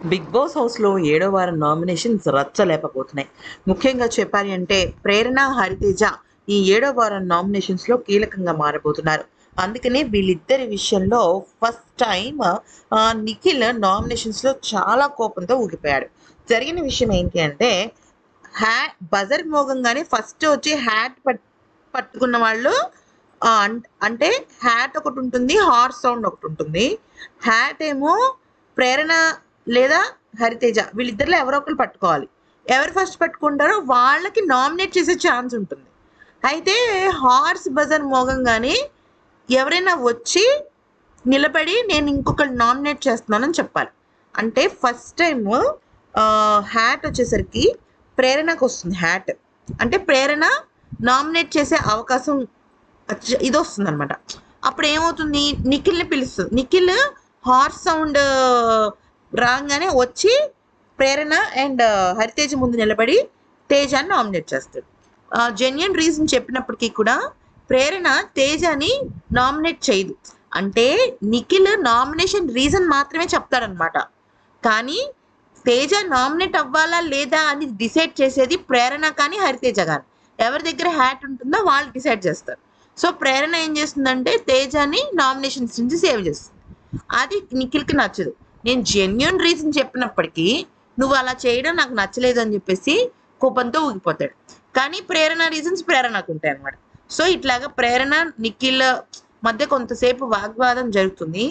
big boss హౌస్లో ఏడో వారం నామినేషన్స్ రచ్చలేకపోతున్నాయి ముఖ్యంగా చెప్పాలి అంటే ప్రేరణ హరితేజ ఈ ఏడో వారం నామినేషన్స్లో కీలకంగా మారబోతున్నారు అందుకనే వీళ్ళిద్దరి విషయంలో ఫస్ట్ టైం నిఖిల్ నామినేషన్స్లో చాలా కోపంతో ఊగిపోయాడు జరిగిన విషయం ఏంటి అంటే హ్యా బజర్ మోగంగానే ఫస్ట్ వచ్చి హ్యాట్ పట్ పట్టుకున్న వాళ్ళు ఆ, అం- అంటే హ్యాట్ ఒకటి ఉంటుంది హార్స్ సౌండ్ ఒకటి ఉంటుంది హ్యాట్ ఏమో ప్రేరణ లేదా హరితేజ వీళ్ళిద్దరిలో ఎవరో ఒకరు పట్టుకోవాలి ఎవరు ఫస్ట్ పట్టుకుంటారో వాళ్ళకి నామినేట్ చేసే ఛాన్స్ ఉంటుంది అయితే హార్స్ బజర్ మోగంగానే ఎవరైనా వచ్చి నిలబడి నేను ఇంకొకరు నామినేట్ చేస్తున్నానని చెప్పాలి అంటే ఫస్ట్ టైం హ్యాట్ వచ్చేసరికి ప్రేరణకు వస్తుంది హ్యాట్ అంటే ప్రేరణ నామినేట్ చేసే అవకాశం వచ్చి- ఇది వస్తుంది అనమాట అప్పుడు ఏమవుతుంది నిఖిల్ని పిలుస్తుంది నిఖిల్ హార్స్ సౌండ్ రాగానే వచ్చి ప్రేరణ అండ్ హరితేజ ముందు నిలబడి తేజాన్ని నామినేట్ చేస్తాడు జెన్యున్ రీజన్ చెప్పినప్పటికీ కూడా ప్రేరణ తేజాని నామినేట్ చేయదు అంటే నిఖిల్ నామినేషన్ రీజన్ మాత్రమే చెప్తాడనమాట కానీ తేజ నామినేట్ అవ్వాలా లేదా అని డిసైడ్ చేసేది ప్రేరణ కానీ హరితేజ కానీ ఎవరి దగ్గర హ్యాట్ ఉంటుందో వాళ్ళు డిసైడ్ చేస్తారు సో ప్రేరణ ఏం చేస్తుందంటే తేజాని నామినేషన్స్ నుంచి సేవ్ చేస్తుంది అది నిఖిల్కి నచ్చదు నేను జెన్యున్ రీజన్ చెప్పినప్పటికీ నువ్వు అలా చేయడం నాకు నచ్చలేదు అని చెప్పేసి కోపంతో ఊగిపోతాడు కానీ ప్రేరణ రీజన్స్ ప్రేరణకు ఉంటాయి అన్నమాట సో ఇట్లాగా ప్రేరణ నిఖిల్ మధ్య కొంతసేపు వాగ్వాదం జరుగుతుంది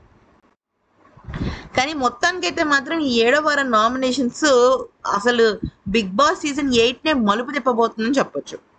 కానీ మొత్తానికైతే మాత్రం ఈ ఏడో వారం నామినేషన్స్ అసలు బిగ్ బాస్ సీజన్ ఎయిట్ నే మలుపు తిప్పబోతుందని చెప్పొచ్చు